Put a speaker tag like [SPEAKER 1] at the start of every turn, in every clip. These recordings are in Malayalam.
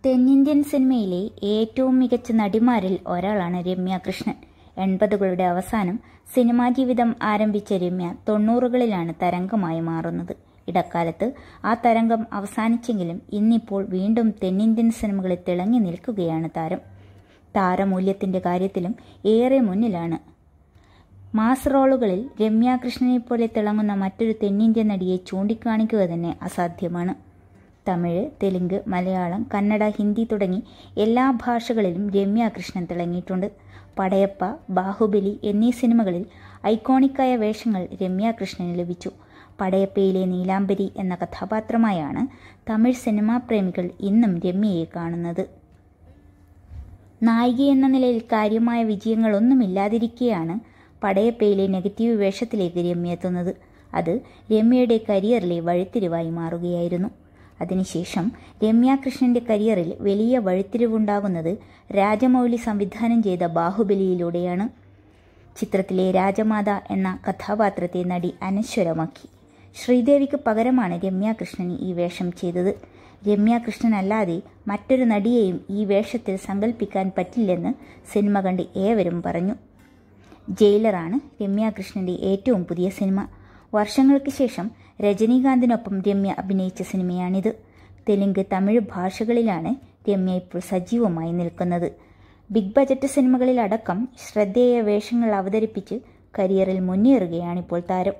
[SPEAKER 1] തെന്നിന്ത്യൻ സിനിമയിലെ ഏറ്റവും മികച്ച നടിമാരിൽ ഒരാളാണ് രമ്യ കൃഷ്ണൻ എൺപതുകളുടെ അവസാനം സിനിമാ ജീവിതം ആരംഭിച്ച രമ്യ തൊണ്ണൂറുകളിലാണ് തരംഗമായി മാറുന്നത് ഇടക്കാലത്ത് ആ തരംഗം അവസാനിച്ചെങ്കിലും ഇന്നിപ്പോൾ വീണ്ടും തെന്നിന്ത്യൻ സിനിമകളിൽ തിളങ്ങി നിൽക്കുകയാണ് താരം താരമൂല്യത്തിന്റെ കാര്യത്തിലും ഏറെ മുന്നിലാണ് മാസ് റോളുകളിൽ രമ്യ കൃഷ്ണനെ പോലെ തിളങ്ങുന്ന മറ്റൊരു തെന്നിന്ത്യൻ നടിയെ ചൂണ്ടിക്കാണിക്കുക തന്നെ അസാധ്യമാണ് തമിഴ് തെലുങ്ക് മലയാളം കന്നഡ ഹിന്ദി തുടങ്ങി എല്ലാ ഭാഷകളിലും രമ്യ കൃഷ്ണൻ തിളങ്ങിയിട്ടുണ്ട് പടയപ്പ ബാഹുബലി എന്നീ സിനിമകളിൽ ഐക്കോണിക്കായ വേഷങ്ങൾ രമ്യ കൃഷ്ണന് ലഭിച്ചു പടയപ്പയിലെ നീലാംബരി എന്ന കഥാപാത്രമായാണ് തമിഴ് സിനിമാ പ്രേമികൾ ഇന്നും രമ്യയെ കാണുന്നത് നായിക എന്ന നിലയിൽ കാര്യമായ വിജയങ്ങളൊന്നുമില്ലാതിരിക്കെയാണ് പടയപ്പയിലെ നെഗറ്റീവ് വേഷത്തിലേക്ക് രമ്യ എത്തുന്നത് അത് രമ്യയുടെ കരിയറിലെ വഴിത്തിരിവായി മാറുകയായിരുന്നു അതിനുശേഷം രമ്യ കൃഷ്ണന്റെ കരിയറിൽ വലിയ വഴിത്തിരിവുണ്ടാകുന്നത് രാജമൗലി സംവിധാനം ചെയ്ത ബാഹുബലിയിലൂടെയാണ് ചിത്രത്തിലെ രാജമാത എന്ന കഥാപാത്രത്തെ നടി അനശ്വരമാക്കി ശ്രീദേവിക്ക് പകരമാണ് രമ്യ കൃഷ്ണൻ ഈ വേഷം ചെയ്തത് രമ്യ കൃഷ്ണൻ അല്ലാതെ മറ്റൊരു നടിയെയും ഈ വേഷത്തിൽ സങ്കല്പിക്കാൻ പറ്റില്ലെന്ന് സിനിമ കണ്ട് ഏവരും പറഞ്ഞു ജയിലറാണ് രമ്യ കൃഷ്ണന്റെ ഏറ്റവും പുതിയ സിനിമ വർഷങ്ങൾക്ക് ശേഷം രജനീകാന്തിനൊപ്പം രമ്യ അഭിനയിച്ച സിനിമയാണിത് തെലുങ്ക് തമിഴ് ഭാഷകളിലാണ് രമ്യ ഇപ്പോൾ സജീവമായി നിൽക്കുന്നത് ബിഗ് ബജറ്റ് സിനിമകളിലടക്കം ശ്രദ്ധേയ വേഷങ്ങൾ അവതരിപ്പിച്ച് കരിയറിൽ മുന്നേറുകയാണിപ്പോൾ താരം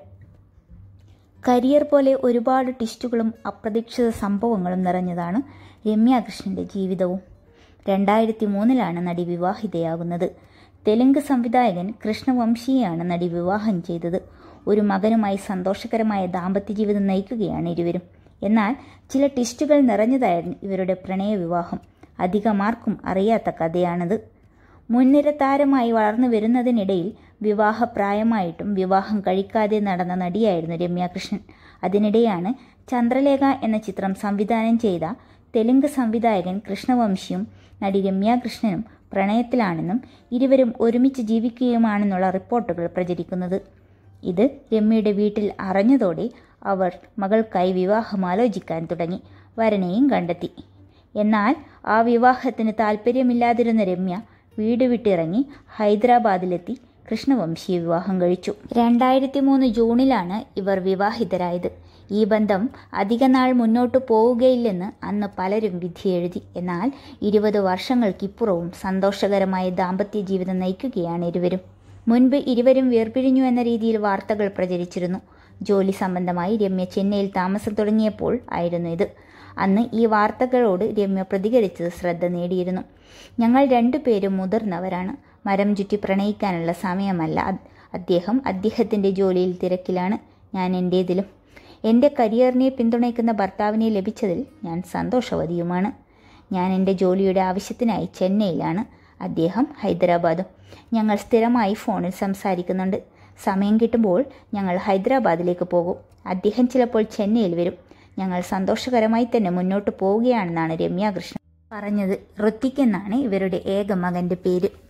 [SPEAKER 1] കരിയർ പോലെ ഒരുപാട് ട്വിസ്റ്റുകളും അപ്രതീക്ഷിത സംഭവങ്ങളും നിറഞ്ഞതാണ് രമ്യ കൃഷ്ണന്റെ ജീവിതവും രണ്ടായിരത്തി മൂന്നിലാണ് നടി വിവാഹിതയാകുന്നത് തെലുങ്ക് സംവിധായകൻ കൃഷ്ണവംശിയെയാണ് നടി വിവാഹം ചെയ്തത് ഒരു മകനുമായി സന്തോഷകരമായ ദാമ്പത്യ ജീവിതം നയിക്കുകയാണ് ഇരുവരും എന്നാൽ ചില ട്വിസ്റ്റുകൾ നിറഞ്ഞതായിരുന്നു ഇവരുടെ പ്രണയ വിവാഹം അധികമാർക്കും അറിയാത്ത കഥയാണിത് മുൻനിര താരമായി വളർന്നു വരുന്നതിനിടയിൽ വിവാഹപ്രായമായിട്ടും വിവാഹം കഴിക്കാതെ നടന്ന നടിയായിരുന്നു രമ്യ കൃഷ്ണൻ അതിനിടെയാണ് ചന്ദ്രലേഖ എന്ന ചിത്രം സംവിധാനം ചെയ്ത തെലുങ്ക് സംവിധായകൻ കൃഷ്ണവംശിയും നടി രമ്യ കൃഷ്ണനും പ്രണയത്തിലാണെന്നും ഇരുവരും ഒരുമിച്ച് ജീവിക്കുകയുമാണെന്നുള്ള റിപ്പോർട്ടുകൾ പ്രചരിക്കുന്നത് ഇത് രമ്യയുടെ വീട്ടിൽ അറിഞ്ഞതോടെ അവർ മകൾക്കായി വിവാഹം ആലോചിക്കാൻ തുടങ്ങി വരനെയും കണ്ടെത്തി എന്നാൽ ആ വിവാഹത്തിന് താല്പര്യമില്ലാതിരുന്ന രമ്യ വീട് വിട്ടിറങ്ങി ഹൈദരാബാദിലെത്തി കൃഷ്ണവംശിയെ വിവാഹം കഴിച്ചു രണ്ടായിരത്തി മൂന്ന് ജൂണിലാണ് ഇവർ വിവാഹിതരായത് ഈ ബന്ധം അധികനാൾ മുന്നോട്ടു പോവുകയില്ലെന്ന് അന്ന് പലരും വിധിയെഴുതി എന്നാൽ ഇരുപത് വർഷങ്ങൾക്കിപ്പുറവും സന്തോഷകരമായ ദാമ്പത്യ ജീവിതം നയിക്കുകയാണ് ഇരുവരും മുൻപ് ഇരുവരും വേർപിരിഞ്ഞു എന്ന രീതിയിൽ വാർത്തകൾ പ്രചരിച്ചിരുന്നു ജോലി സംബന്ധമായി രമ്യ ചെന്നൈയിൽ താമസം തുടങ്ങിയപ്പോൾ ആയിരുന്നു ഇത് അന്ന് ഈ വാർത്തകളോട് രമ്യ പ്രതികരിച്ചത് ശ്രദ്ധ നേടിയിരുന്നു ഞങ്ങൾ രണ്ടുപേരും മുതിർന്നവരാണ് മരം ചുറ്റി പ്രണയിക്കാനുള്ള സമയമല്ല അദ്ദേഹം അദ്ദേഹത്തിൻ്റെ ജോലിയിൽ തിരക്കിലാണ് ഞാൻ എൻ്റേതിലും എൻ്റെ കരിയറിനെ പിന്തുണയ്ക്കുന്ന ഭർത്താവിനെ ലഭിച്ചതിൽ ഞാൻ സന്തോഷവതിയുമാണ് ഞാൻ എൻ്റെ ജോലിയുടെ ആവശ്യത്തിനായി ചെന്നൈയിലാണ് അദ്ദേഹം ഹൈദരാബാദും ഞങ്ങൾ സ്ഥിരമായി ഫോണിൽ സംസാരിക്കുന്നുണ്ട് സമയം കിട്ടുമ്പോൾ ഞങ്ങൾ ഹൈദരാബാദിലേക്ക് പോകും അദ്ദേഹം ചിലപ്പോൾ ചെന്നൈയിൽ വരും ഞങ്ങൾ സന്തോഷകരമായി തന്നെ മുന്നോട്ട് പോവുകയാണെന്നാണ് രമ്യ കൃഷ്ണൻ പറഞ്ഞത് ഋത്തിക് എന്നാണ് ഇവരുടെ ഏക മകന്റെ പേര്